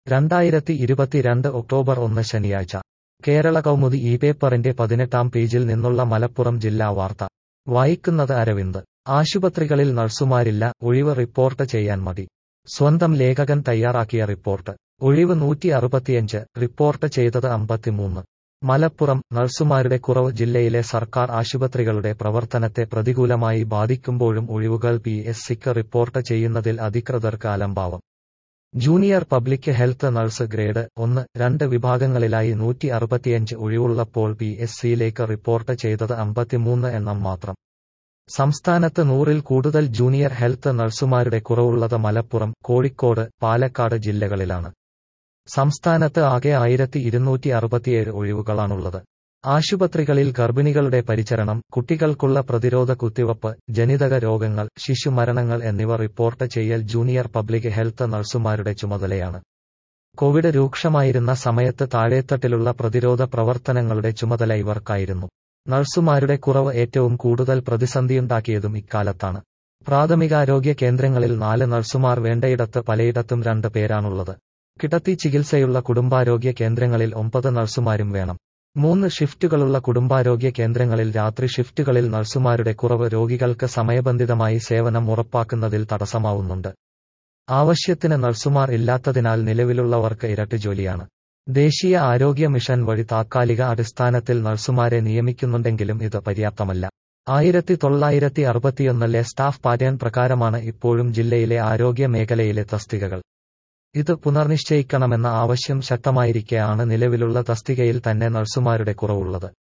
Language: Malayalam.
രണ്ടായിരത്തി ഇരുപത്തിരണ്ട് ഒക്ടോബർ ഒന്ന് ശനിയാഴ്ച കേരള കൗമുദി ഈ പേപ്പറിന്റെ പതിനെട്ടാം പേജിൽ നിന്നുള്ള മലപ്പുറം ജില്ലാ വാർത്ത വായിക്കുന്നത് അരവിന്ദ് ആശുപത്രികളിൽ നഴ്സുമാരില്ല ഒഴിവ് റിപ്പോർട്ട് ചെയ്യാൻ മതി സ്വന്തം ലേഖകൻ തയ്യാറാക്കിയ റിപ്പോർട്ട് ഒഴിവ് നൂറ്റി അറുപത്തിയഞ്ച് റിപ്പോർട്ട് ചെയ്തത് അമ്പത്തിമൂന്ന് മലപ്പുറം നഴ്സുമാരുടെ കുറവ് ജില്ലയിലെ സർക്കാർ ആശുപത്രികളുടെ പ്രവർത്തനത്തെ പ്രതികൂലമായി ബാധിക്കുമ്പോഴും ഒഴിവുകൾ പി എസ് സിക്ക് റിപ്പോർട്ട് ചെയ്യുന്നതിൽ അധികൃതർക്ക് അലംഭാവം junior public health nurse grade ഒന്ന് രണ്ട് വിഭാഗങ്ങളിലായി നൂറ്റി അറുപത്തിയഞ്ച് ഒഴിവുള്ളപ്പോൾ പി എസ് സിയിലേക്ക് റിപ്പോർട്ട് ചെയ്തത് അമ്പത്തിമൂന്ന് എണ്ണം മാത്രം സംസ്ഥാനത്ത് നൂറിൽ കൂടുതൽ ജൂനിയർ ഹെൽത്ത് നഴ്സുമാരുടെ കുറവുള്ളത് മലപ്പുറം കോഴിക്കോട് പാലക്കാട് ജില്ലകളിലാണ് സംസ്ഥാനത്ത് ആകെ ആയിരത്തി ഇരുന്നൂറ്റി അറുപത്തിയേഴ് ഒഴിവുകളാണുള്ളത് ആശുപത്രികളിൽ ഗർഭിണികളുടെ പരിചരണം കുട്ടികൾക്കുള്ള പ്രതിരോധ കുത്തിവപ്പ് ജനിതക രോഗങ്ങൾ ശിശുമരണങ്ങൾ എന്നിവ റിപ്പോർട്ട് ചെയ്യൽ ജൂനിയർ പബ്ലിക് ഹെൽത്ത് നഴ്സുമാരുടെ ചുമതലയാണ് കോവിഡ് രൂക്ഷമായിരുന്ന സമയത്ത് താഴേത്തട്ടിലുള്ള പ്രതിരോധ പ്രവർത്തനങ്ങളുടെ ചുമതല ഇവർക്കായിരുന്നു നഴ്സുമാരുടെ കുറവ് ഏറ്റവും കൂടുതൽ പ്രതിസന്ധിയുണ്ടാക്കിയതും ഇക്കാലത്താണ് പ്രാഥമികാരോഗ്യ കേന്ദ്രങ്ങളിൽ നാല് നഴ്സുമാർ വേണ്ടയിടത്ത് പലയിടത്തും രണ്ട് പേരാണുള്ളത് കിടത്തി ചികിത്സയുള്ള കുടുംബാരോഗ്യ കേന്ദ്രങ്ങളിൽ ഒമ്പത് നഴ്സുമാരും വേണം മൂന്ന് ഷിഫ്റ്റുകളുള്ള കുടുംബാരോഗ്യ കേന്ദ്രങ്ങളിൽ രാത്രി ഷിഫ്റ്റുകളിൽ നഴ്സുമാരുടെ കുറവ് രോഗികൾക്ക് സമയബന്ധിതമായി സേവനം ഉറപ്പാക്കുന്നതിൽ തടസ്സമാവുന്നുണ്ട് ആവശ്യത്തിന് നഴ്സുമാർ ഇല്ലാത്തതിനാൽ നിലവിലുള്ളവർക്ക് ഇരട്ടി ജോലിയാണ് ദേശീയ ആരോഗ്യ മിഷൻ വഴി താത്കാലിക അടിസ്ഥാനത്തിൽ നഴ്സുമാരെ നിയമിക്കുന്നുണ്ടെങ്കിലും ഇത് പര്യാപ്തമല്ല ആയിരത്തി തൊള്ളായിരത്തി അറുപത്തിയൊന്നിലെ സ്റ്റാഫ് പാറ്റേൺ പ്രകാരമാണ് ഇപ്പോഴും ജില്ലയിലെ ആരോഗ്യ മേഖലയിലെ തസ്തികകൾ ഇത് പുനർനിശ്ചയിക്കണമെന്ന ആവശ്യം ശക്തമായിരിക്കെയാണ് നിലവിലുള്ള തസ്തികയിൽ തന്നെ നഴ്സുമാരുടെ കുറവുള്ളത്